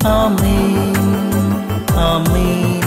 ആമേൻ ആമേൻ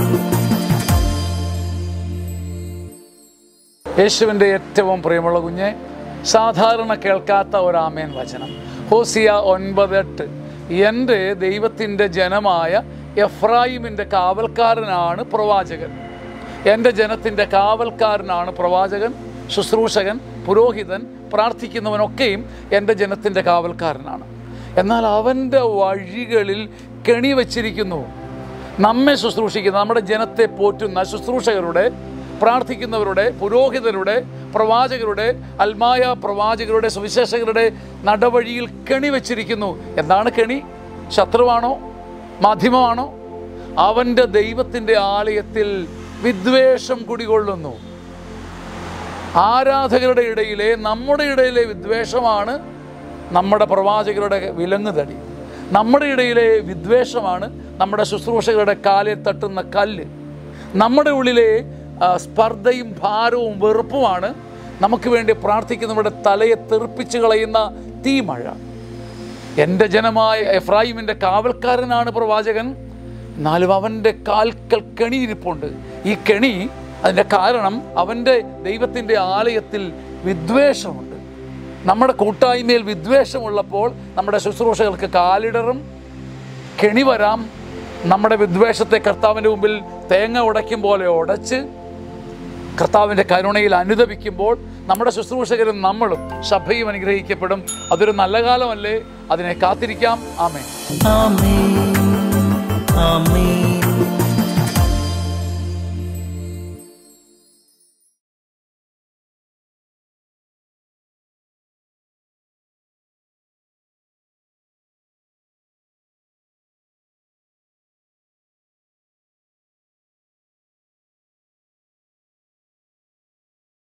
യേശുവിൻ്റെ ഏറ്റവും പ്രിയമുള്ള കുഞ്ഞെ സാധാരണ കേൾക്കാത്ത ഒരാമേൻ വചനം ഹോസിയ ഒൻപത് എട്ട് എൻ്റെ ദൈവത്തിൻ്റെ ജനമായ എഫ്രായിമിൻ്റെ കാവൽക്കാരനാണ് പ്രവാചകൻ എൻ്റെ ജനത്തിൻ്റെ കാവൽക്കാരനാണ് പ്രവാചകൻ ശുശ്രൂഷകൻ പുരോഹിതൻ പ്രാർത്ഥിക്കുന്നവനൊക്കെയും എൻ്റെ ജനത്തിൻ്റെ കാവൽക്കാരനാണ് എന്നാൽ അവൻ്റെ വഴികളിൽ കെണി വച്ചിരിക്കുന്നു നമ്മെ ശുശ്രൂഷിക്കുന്ന നമ്മുടെ ജനത്തെ പോറ്റുന്ന ശുശ്രൂഷകരുടെ പ്രാർത്ഥിക്കുന്നവരുടെ പുരോഹിതരുടെ പ്രവാചകരുടെ അൽമായ പ്രവാചകരുടെ സുവിശേഷകരുടെ നടവഴിയിൽ കെണി വച്ചിരിക്കുന്നു എന്താണ് കെണി ശത്രുവാണോ മാധ്യമമാണോ അവൻ്റെ ദൈവത്തിൻ്റെ ആലയത്തിൽ വിദ്വേഷം കുടികൊള്ളുന്നു ആരാധകരുടെ ഇടയിലെ നമ്മുടെ ഇടയിലെ വിദ്വേഷമാണ് നമ്മുടെ പ്രവാചകരുടെ വിലങ്ങുതടി നമ്മുടെ ഇടയിലെ വിദ്വേഷമാണ് നമ്മുടെ ശുശ്രൂഷകരുടെ കാലിൽ തട്ടുന്ന കല്ല് നമ്മുടെ ഉള്ളിലെ ആ, സ്പർദ്ധയും ഭാരവും വെറുപ്പുമാണ് നമുക്ക് വേണ്ടി പ്രാർത്ഥിക്കുന്നവരുടെ തലയെ തെറിപ്പിച്ച് കളയുന്ന തീമഴ എൻ്റെ ജനമായ എഫ്രായിമിൻ്റെ കാവൽക്കാരനാണ് പ്രവാചകൻ എന്നാലും അവൻ്റെ കാൽക്കൽ കെണിയിരിപ്പുണ്ട് ഈ കെണി അതിൻ്റെ കാരണം അവൻ്റെ ദൈവത്തിൻ്റെ ആലയത്തിൽ വിദ്വേഷമുണ്ട് നമ്മുടെ കൂട്ടായ്മയിൽ വിദ്വേഷമുള്ളപ്പോൾ നമ്മുടെ ശുശ്രൂഷകൾക്ക് കാലിടറും കെണി വരാം നമ്മുടെ വിദ്വേഷത്തെ കർത്താവിൻ്റെ മുമ്പിൽ തേങ്ങ ഉടയ്ക്കും പോലെ ഉടച്ച് കർത്താവിൻ്റെ കരുണയിൽ അനുദപിക്കുമ്പോൾ നമ്മുടെ ശുശ്രൂഷകരും നമ്മളും സഭയും അനുഗ്രഹിക്കപ്പെടും അതൊരു നല്ല കാലമല്ലേ അതിനെ കാത്തിരിക്കാം ആമേ ആമേൻ ആമേൻ